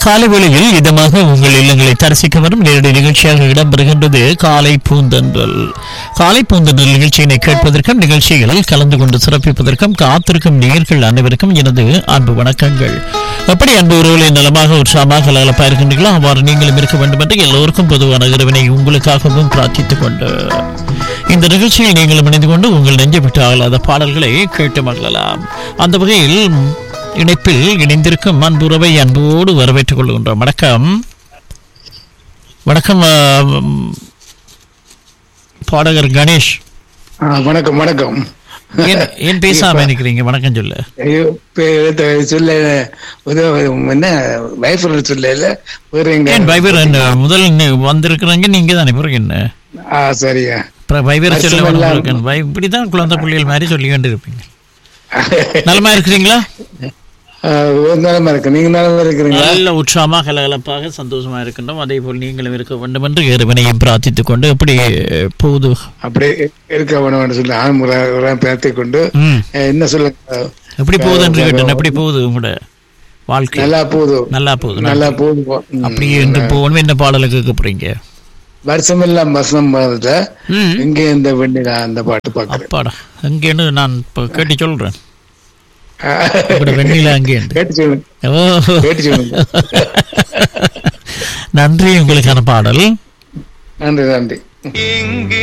காலை வேளையில் இதமாக உங்கள் இல்லங்களை தரிசிக்க வரும் நேரடி நிகழ்ச்சியாக இடம்பெறுகின்றது காலை பூந்தன்றல் காலை பூந்தன்றல் நிகழ்ச்சியினை கேட்பதற்கும் நிகழ்ச்சிகளில் கலந்து கொண்டு சிறப்பிப்பதற்கும் காத்திருக்கும் நேர்கள் அனைவருக்கும் எனது அன்பு வணக்கங்கள் எப்படி அன்பு உறவுகளை நலமாக உற்சாகமாக கலகலப்பாக இருக்கின்றீர்களோ அவ்வாறு நீங்களும் இருக்க வேண்டும் என்று எல்லோருக்கும் பொதுவான இறைவனை உங்களுக்காகவும் பிரார்த்தித்துக் கொண்டு இந்த நிகழ்ச்சியில் நீங்கள் இணைந்து கொண்டு உங்கள் நெஞ்சை விட்டு ஆகலாத பாடல்களை கேட்டு மகிழலாம் அந்த வகையில் இணைப்பில் இணைந்திருக்கும் அன்புறவை அன்போடு வரவேற்றுக் கொள்கின்றோம் வணக்கம் வணக்கம் ஆ, ம், பாடகர் கணேஷ் ஆ, வணக்கம் வணக்கம் ஏன் ஏன் பேசாம இருக்கிறீங்க வணக்கம் சொல்ல ஐயோ, இப்ப எழுத்த சொல்ல உதவ என்ன வைஃபர் சொல்ல இல்ல வேற எங்க ஏன் பைபர் என்ன முதல் நி- வந்திருக்கிறீங்க நீங்க தானே பிறகு என்ன ஆ சரியா அப்புறம் பைபர் சொல்ல வருஷம் எல்லாம் வந்திருக்கேன். பை- இப்படிதான் குழந்தை பிள்ளைகள் மாதிரி சொல்லி கொண்டு இருப்பீங்க நலமா இருக்கிறீங்களா ஆ, ஒரு நலமா இருக்கு நீங்க நலமா இருக்கிறீங்களா நல்ல உற்சாகமாக கலகலப்பாக சந்தோஷமா இருக்கின்றோம் அதே போல் நீங்களும் இருக்க வேண்டும் என்று இறைவனையும் பிரார்த்தித்துக் கொண்டு எப்படி போகுது அப்படியே இருக்க வேணும் சொல்லி ஆண்முறை பேர்த்தை கொண்டு ம் அஹ், என்ன சொல்லுங்க எப்படி போகுது என்று கேட்டேன் எப்படி போகுது உங்களோட வாழ்க்கை நல்லா போகுது நல்லா போகுது நல்லா போகுது போ. ம். அப்படியே என்று போகணும் என்ன பாடலை கேட்க போறீங்க வருஷம் எல்லாம் வசனம் பாடல ம் இங்க இந்த வெண்ணிலா அந்த பாட்டு பாக்குறேன் அப்பாடா அங்கேன்னு நான் இப்போ கேட்டு சொல்றேன் உங்களோட வெண்ணில அங்கேண்டு கேட்டு சொல்லுங்க ஓ கேட்டு சொல்லுங்க நன்றி உங்களுக்கான பாடல் நன்றி நன்றி எங்கே